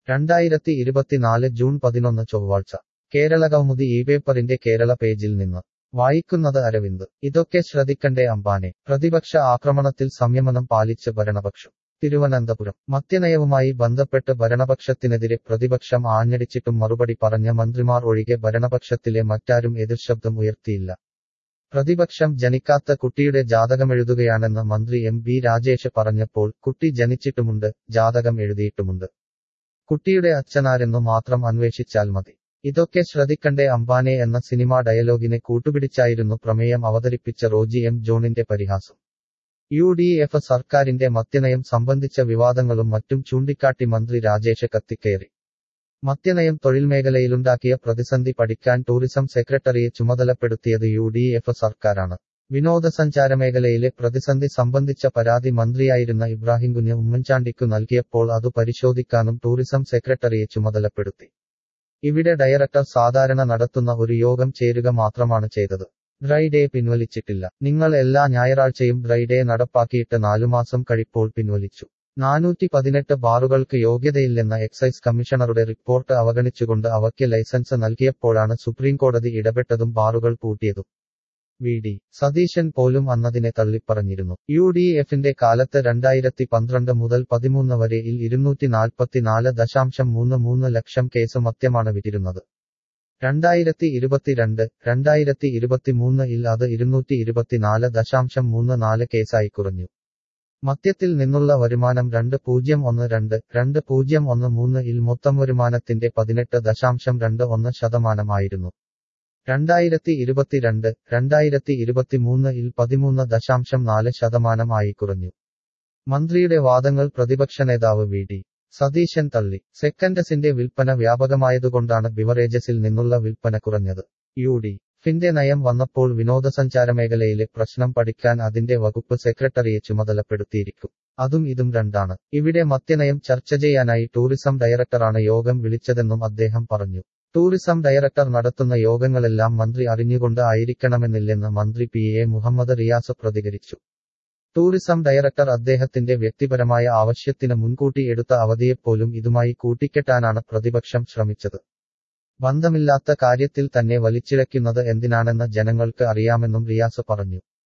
രണ്ടായിരത്തി ഇരുപത്തിനാല് ജൂൺ പതിനൊന്ന് ചൊവ്വാഴ്ച കേരള കൗമുദി ഈ പേപ്പറിന്റെ കേരള പേജിൽ നിന്ന് വായിക്കുന്നത് അരവിന്ദ് ഇതൊക്കെ ശ്രദ്ധിക്കണ്ടേ അംബാനെ പ്രതിപക്ഷ ആക്രമണത്തിൽ സംയമനം പാലിച്ച് ഭരണപക്ഷം തിരുവനന്തപുരം മദ്യനയവുമായി ബന്ധപ്പെട്ട് ഭരണപക്ഷത്തിനെതിരെ പ്രതിപക്ഷം ആഞ്ഞടിച്ചിട്ടും മറുപടി പറഞ്ഞ മന്ത്രിമാർ ഒഴികെ ഭരണപക്ഷത്തിലെ മറ്റാരും എതിർശബ്ദം ഉയർത്തിയില്ല പ്രതിപക്ഷം ജനിക്കാത്ത കുട്ടിയുടെ ജാതകമെഴുതുകയാണെന്ന് മന്ത്രി എം ബി രാജേഷ് പറഞ്ഞപ്പോൾ കുട്ടി ജനിച്ചിട്ടുമുണ്ട് ജാതകം എഴുതിയിട്ടുമുണ്ട് കുട്ടിയുടെ അച്ഛനാരെന്നു മാത്രം അന്വേഷിച്ചാൽ മതി ഇതൊക്കെ ശ്രദ്ധിക്കണ്ടേ അംബാനെ എന്ന സിനിമാ ഡയലോഗിനെ കൂട്ടുപിടിച്ചായിരുന്നു പ്രമേയം അവതരിപ്പിച്ച റോജി എം ജോണിന്റെ പരിഹാസം യു ഡി എഫ് സർക്കാരിന്റെ മദ്യനയം സംബന്ധിച്ച വിവാദങ്ങളും മറ്റും ചൂണ്ടിക്കാട്ടി മന്ത്രി രാജേഷ് കത്തിക്കയറി മദ്യനയം തൊഴിൽ മേഖലയിലുണ്ടാക്കിയ പ്രതിസന്ധി പഠിക്കാൻ ടൂറിസം സെക്രട്ടറിയെ ചുമതലപ്പെടുത്തിയത് യു ഡി എഫ് സർക്കാരാണ് വിനോദസഞ്ചാര മേഖലയിലെ പ്രതിസന്ധി സംബന്ധിച്ച പരാതി മന്ത്രിയായിരുന്ന ഇബ്രാഹിം കുഞ്ഞ് ഉമ്മൻചാണ്ടിക്കു നൽകിയപ്പോൾ അതു പരിശോധിക്കാനും ടൂറിസം സെക്രട്ടറിയെ ചുമതലപ്പെടുത്തി ഇവിടെ ഡയറക്ടർ സാധാരണ നടത്തുന്ന ഒരു യോഗം ചേരുക മാത്രമാണ് ചെയ്തത് ഡ്രൈ ഡേ പിൻവലിച്ചിട്ടില്ല നിങ്ങൾ എല്ലാ ഞായറാഴ്ചയും ഡ്രൈ ഡേ നടപ്പാക്കിയിട്ട് നാലുമാസം കഴിപ്പോൾ പിൻവലിച്ചു നാനൂറ്റി പതിനെട്ട് ബാറുകൾക്ക് യോഗ്യതയില്ലെന്ന എക്സൈസ് കമ്മീഷണറുടെ റിപ്പോർട്ട് അവഗണിച്ചുകൊണ്ട് അവയ്ക്ക് ലൈസൻസ് നൽകിയപ്പോഴാണ് സുപ്രീംകോടതി ഇടപെട്ടതും ബാറുകൾ പൂട്ടിയതും വി ഡി സതീശൻ പോലും അന്നതിനെ തള്ളിപ്പറഞ്ഞിരുന്നു യു ഡി എഫിന്റെ കാലത്ത് രണ്ടായിരത്തി പന്ത്രണ്ട് മുതൽ പതിമൂന്ന് വരെ ഇൽ ഇരുന്നൂറ്റി നാൽപ്പത്തിനാല് ദശാംശം മൂന്ന് മൂന്ന് ലക്ഷം കേസ് മദ്യമാണ് വിറ്റിരുന്നത് രണ്ടായിരത്തി ഇരുപത്തിരണ്ട് രണ്ടായിരത്തി ഇരുപത്തിമൂന്ന് ഇൽ അത് ഇരുന്നൂറ്റി ഇരുപത്തിനാല് ദശാംശം മൂന്ന് നാല് കേസായി കുറഞ്ഞു മദ്യത്തിൽ നിന്നുള്ള വരുമാനം രണ്ട് പൂജ്യം ഒന്ന് രണ്ട് രണ്ട് പൂജ്യം ഒന്ന് മൂന്ന് ഇൽ മൊത്തം വരുമാനത്തിന്റെ പതിനെട്ട് ദശാംശം രണ്ട് ഒന്ന് ശതമാനമായിരുന്നു രണ്ടായിരത്തി ഇരുപത്തിരണ്ട് രണ്ടായിരത്തി ഇരുപത്തിമൂന്ന് ഇൽ പതിമൂന്ന് ദശാംശം നാല് ശതമാനം ആയി കുറഞ്ഞു മന്ത്രിയുടെ വാദങ്ങൾ പ്രതിപക്ഷ നേതാവ് വി ഡി സതീശൻ തള്ളി സെക്കൻഡസിന്റെ വിൽപ്പന വ്യാപകമായതുകൊണ്ടാണ് ബിവറേജസിൽ നിന്നുള്ള വിൽപ്പന കുറഞ്ഞത് യു ഡി ഫിന്റെ നയം വന്നപ്പോൾ വിനോദസഞ്ചാര മേഖലയിലെ പ്രശ്നം പഠിക്കാൻ അതിന്റെ വകുപ്പ് സെക്രട്ടറിയെ ചുമതലപ്പെടുത്തിയിരിക്കും അതും ഇതും രണ്ടാണ് ഇവിടെ മദ്യനയം ചർച്ച ചെയ്യാനായി ടൂറിസം ഡയറക്ടറാണ് യോഗം വിളിച്ചതെന്നും അദ്ദേഹം പറഞ്ഞു ടൂറിസം ഡയറക്ടർ നടത്തുന്ന യോഗങ്ങളെല്ലാം മന്ത്രി അറിഞ്ഞുകൊണ്ട് ആയിരിക്കണമെന്നില്ലെന്ന് മന്ത്രി പി എ മുഹമ്മദ് റിയാസ് പ്രതികരിച്ചു ടൂറിസം ഡയറക്ടർ അദ്ദേഹത്തിന്റെ വ്യക്തിപരമായ ആവശ്യത്തിന് മുൻകൂട്ടി എടുത്ത അവധിയെപ്പോലും ഇതുമായി കൂട്ടിക്കെട്ടാനാണ് പ്രതിപക്ഷം ശ്രമിച്ചത് ബന്ധമില്ലാത്ത കാര്യത്തിൽ തന്നെ വലിച്ചിഴയ്ക്കുന്നത് എന്തിനാണെന്ന് ജനങ്ങൾക്ക് അറിയാമെന്നും റിയാസ് പറഞ്ഞു